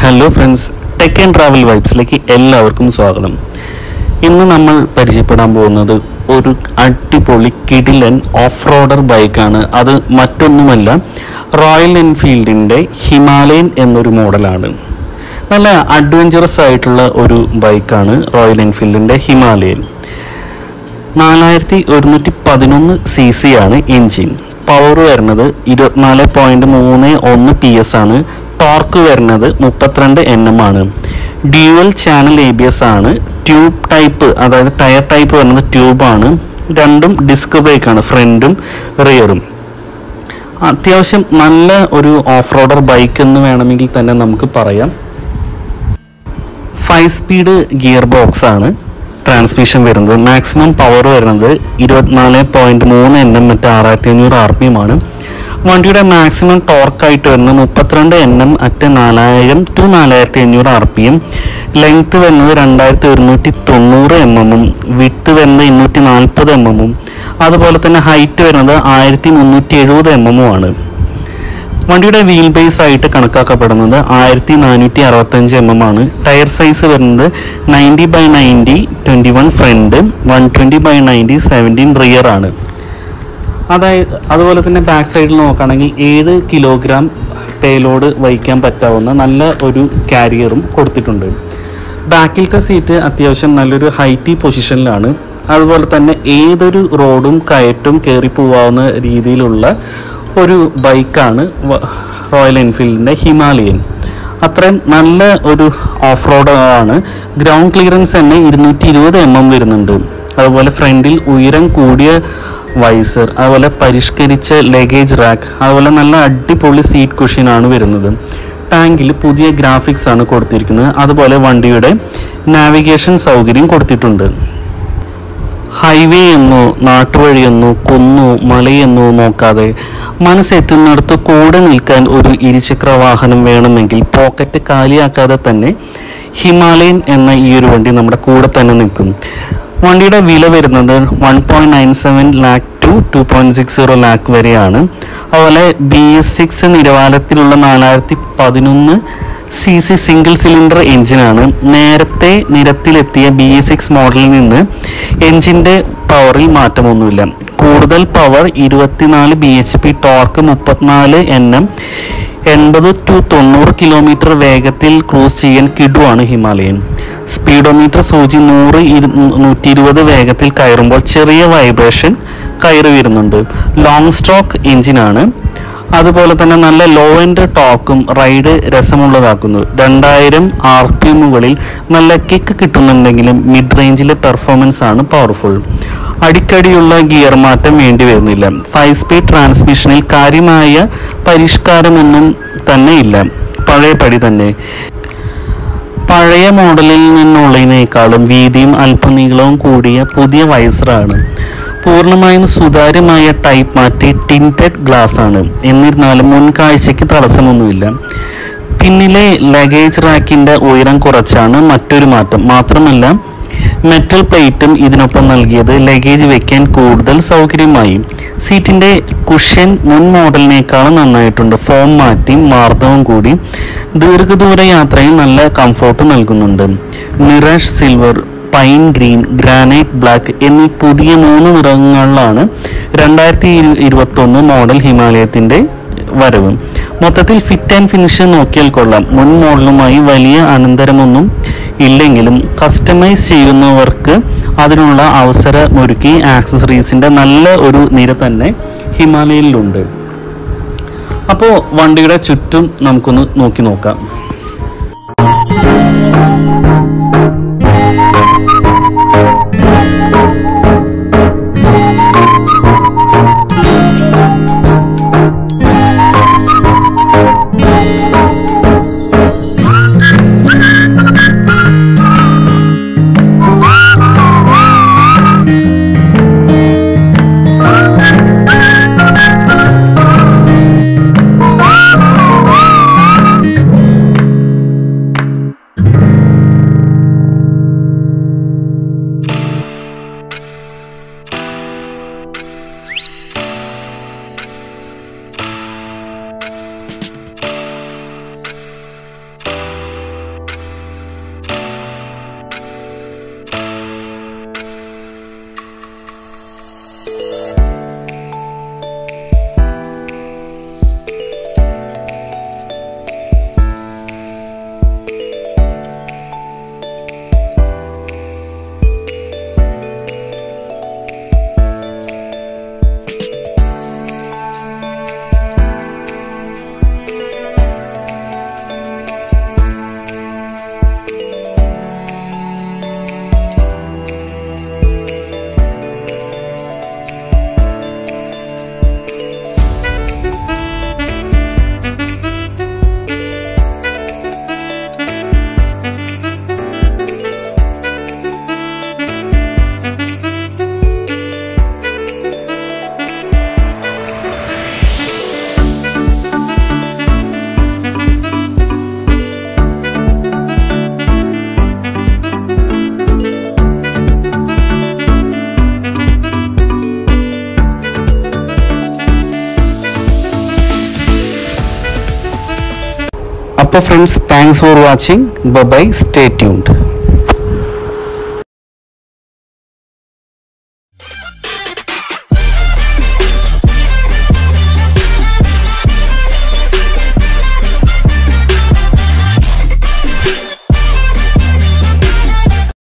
hello friends tech and travel വൈബ്സിലേക്ക് എല്ലാവർക്കും സ്വാഗതം ഇന്ന് നമ്മൾ പരിചയപ്പെടാൻ പോകുന്നത് ഒരു അടിപൊളി കിടിലൻ ഓഫ് റോഡർ ബൈക്കാണ് അത് മറ്റൊന്നുമല്ല റോയൽ എൻഫീൽഡിൻ്റെ ഹിമാലയൻ എന്നൊരു മോഡലാണ് നല്ല അഡ്വഞ്ചറസ് ആയിട്ടുള്ള ഒരു ബൈക്കാണ് റോയൽ എൻഫീൽഡിൻ്റെ ഹിമാലയൻ നാലായിരത്തി ഒരുന്നൂറ്റി പതിനൊന്ന് സി സി ആണ് എൻജിൻ പവർ വരുന്നത് ഇരുപത്തിനാല് പോയിന്റ് മൂന്ന് ഒന്ന് പി എസ് ആണ് ടോർക്ക് വരുന്നത് മുപ്പത്തിരണ്ട് എൻ എം ആണ് dual channel A B S ആണ് ട്യൂബ് ടൈപ്പ് അതായത് ടയർ ടൈപ്പ് വരുന്നത് ട്യൂബാണ് രണ്ടും ഡിസ്ക് ബ്രേക്കാണ് ഫ്രണ്ടും റിയറും അത്യാവശ്യം നല്ല ഒരു ഓഫ് റോഡർ ബൈക്ക് എന്ന് വേണമെങ്കിൽ തന്നെ നമുക്ക് പറയാം ഫൈവ് സ്പീഡ് ഗിയർ ബോക്സ് ആണ് ട്രാൻസ്മിഷൻ വരുന്നത് മാക്സിമം പവർ വരുന്നത് ഇരുപത്തിനാല് പോയിന്റ് മൂന്ന് എൻ എം മറ്റ് ആറായിരത്തി അഞ്ഞൂറ് ആർ പി എം ആണ് വണ്ടിയുടെ മാക്സിമം ടോർക്കായിട്ട് വരുന്നത് മുപ്പത്തിരണ്ട് എൻ എം അറ്റ് നാലായിരം ടു നാലായിരത്തി അഞ്ഞൂറ് ആർ പി എം ലെങ്ത് വരുന്നത് രണ്ടായിരത്തി ഒരുന്നൂറ്റി തൊണ്ണൂറ് എം എമ്മും വിട്ട് വരുന്നത് എണ്ണൂറ്റി നാൽപ്പത് എം എമ്മും അതുപോലെ തന്നെ ഹൈറ്റ് വരുന്നത് ആയിരത്തി മുന്നൂറ്റി എഴുപത് എം എമ്മും ആണ് വണ്ടിയുടെ വീൽ ബേസ് ആയിട്ട് കണക്കാക്കപ്പെടുന്നത് ആയിരത്തി നാനൂറ്റി അറുപത്തഞ്ച് എം എം ആണ് ടയർ സൈസ് വരുന്നത് ninety by ninety twenty one front one twenty by ninety seventeen rear ആണ് അതായത് അതുപോലെ തന്നെ ബാക്ക് സൈഡിൽ നോക്കുകയാണെങ്കിൽ ഏഴ് കിലോഗ്രാം പേലോഡ് വഹിക്കാൻ പറ്റാവുന്ന നല്ല ഒരു കാരിയറും കൊടുത്തിട്ടുണ്ട് ബാക്കിലത്തെ സീറ്റ് അത്യാവശ്യം നല്ലൊരു ഹൈറ്റി പൊസിഷനിലാണ് അതുപോലെ തന്നെ ഏതൊരു റോഡും കയറ്റും കയറി പോവാവുന്ന രീതിയിലുള്ള ഒരു ബൈക്കാണ് വ- റോയൽ എൻഫീൽഡിൻ്റെ ഹിമാലയൻ അത്രയും നല്ല ഒരു ഓഫ് റോഡ് ആണ് ഗ്രൗണ്ട് ക്ലിയറൻസ് തന്നെ ഇരുന്നൂറ്റി ഇരുപത് എം എം വരുന്നുണ്ട് അതുപോലെ ഫ്രണ്ടിൽ ഉയരം കൂടിയ വൈസർ അതുപോലെ പരിഷ്കരിച്ച ലഗേജ് റാക്ക് അതുപോലെ നല്ല അടിപൊളി സീറ്റ് കുഷ്യനാണ് വരുന്നത് ടാങ്കിൽ പുതിയ ഗ്രാഫിക്സ് ആണ് കൊടുത്തിരിക്കുന്നത് അതുപോലെ വണ്ടിയുടെ നാവിഗേഷൻ സൗകര്യം കൊടുത്തിട്ടുണ്ട് ഹൈവേ എന്നോ നാട്ടുവഴിയെന്നോ കുന്നോ മലയെന്നോ നോക്കാതെ മനസ്സെത്തുന്നിടത്ത് കൂടെ നിൽക്കാൻ ഒരു ഇരുചക്ര വാഹനം വേണമെങ്കിൽ പോക്കറ്റ് കാലിയാക്കാതെ തന്നെ ഹിമാലയൻ എന്ന ഈ ഒരു വണ്ടി നമ്മുടെ കൂടെ തന്നെ നിൽക്കും വണ്ടിയുടെ വില വരുന്നത് one point nine seven lakh to two point six zero lakh വരെയാണ് അതുപോലെ ബി എസ് സിക്സ് നിലവാരത്തിലുള്ള നാലായിരത്തി പതിനൊന്ന് സി സി സിംഗിൾ സിലിണ്ടർ എഞ്ചിനാണ് നേരത്തെ നിരത്തിലെത്തിയ ബി എസ് സിക്സ് മോഡലിൽ നിന്ന് എഞ്ചിൻ്റെ പവറിൽ മാറ്റമൊന്നുമില്ല കൂടുതൽ പവർ ഇരുപത്തിനാല് ബി എച്ച് പി ടോർക്ക് മുപ്പത്തിനാല് എൻ എം എൺപത് ടു തൊണ്ണൂറ് കിലോമീറ്റർ വേഗത്തിൽ ക്രൂസ് ചെയ്യാൻ കിടുവാണ് ഹിമാലയൻ സ്പീഡോമീറ്റർ സൂചി നൂറ് നൂറ്റി ഇരുപത് വേഗത്തിൽ കയറുമ്പോൾ ചെറിയ വൈബ്രേഷൻ കയറി വരുന്നുണ്ട് ലോങ് സ്ട്രോക്ക് എഞ്ചിനാണ് അതുപോലെ തന്നെ നല്ല ലോ എൻഡ് ടോക്കും റൈഡ് രസമുള്ളതാക്കുന്നു രണ്ടായിരം ആർ പി എമ്മുകളിൽ നല്ല കിക്ക് കിട്ടുന്നുണ്ടെങ്കിലും മിഡ് റേഞ്ചിലെ പെർഫോമൻസ് ആണ് പവർഫുൾ അടിക്കടിയുള്ള ഗിയർ മാറ്റം വേണ്ടി വരുന്നില്ല ഫൈവ് സ്പീഡ് ട്രാൻസ്മിഷനിൽ കാര്യമായ പരിഷ്കാരമൊന്നും തന്നെ ഇല്ല പഴയപടി തന്നെ പഴയ മോഡലിൽ നിന്നുള്ളതിനേക്കാളും വീതിയും അല്പനീളവും കൂടിയ പുതിയ വൈസറാണ് പൂർണ്ണമായും സുതാര്യമായ ടൈപ്പ് മാറ്റി ടിൻറ്റഡ് ഗ്ലാസ് ആണ് എന്നിരുന്നാലും മുൻകാഴ്ചയ്ക്ക് തടസ്സമൊന്നുമില്ല പിന്നിലെ ലഗേജ് റാക്കിന്റെ ഉയരം കുറച്ചാണ് മറ്റൊരു മാറ്റം മാത്രമല്ല മെറ്റൽ പ്ലേറ്റും ഇതിനൊപ്പം നൽകിയത് ലഗേജ് വെക്കാൻ കൂടുതൽ സൗകര്യമായി സീറ്റിന്റെ കുഷ്യൻ മുൻ മോഡലിനേക്കാളും നന്നായിട്ടുണ്ട് ഫോം മാറ്റി മാർദ്ദവും കൂടി ദീർഘദൂര യാത്രയിൽ നല്ല കംഫോർട്ട് നൽകുന്നുണ്ട് mirage silver pine green granite black എന്നീ പുതിയ മൂന്ന് നിറങ്ങളിലാണ് രണ്ടായിരത്തി ഇരുപത്തൊന്ന് മോഡൽ ഹിമാലയത്തിന്റെ വരവ് മൊത്തത്തിൽ ഫിറ്റ് ആൻഡ് ഫിനിഷ് നോക്കിയാൽ കൊള്ളാം മുൻ മോഡലുമായി വലിയ അനന്തരമൊന്നും ഇല്ലെങ്കിലും കസ്റ്റമൈസ് ചെയ്യുന്നവർക്ക് അതിനുള്ള അവസരമൊരുക്കി ആക്സസറീസിന്റെ നല്ല ഒരു നിര തന്നെ ഹിമാലയനിലുണ്ട് അപ്പോൾ വണ്ടിയുടെ ചുറ്റും നമുക്കൊന്ന് നോക്കി നോക്കാം അപ്പോൾ friends thanks for watching bye stay tuned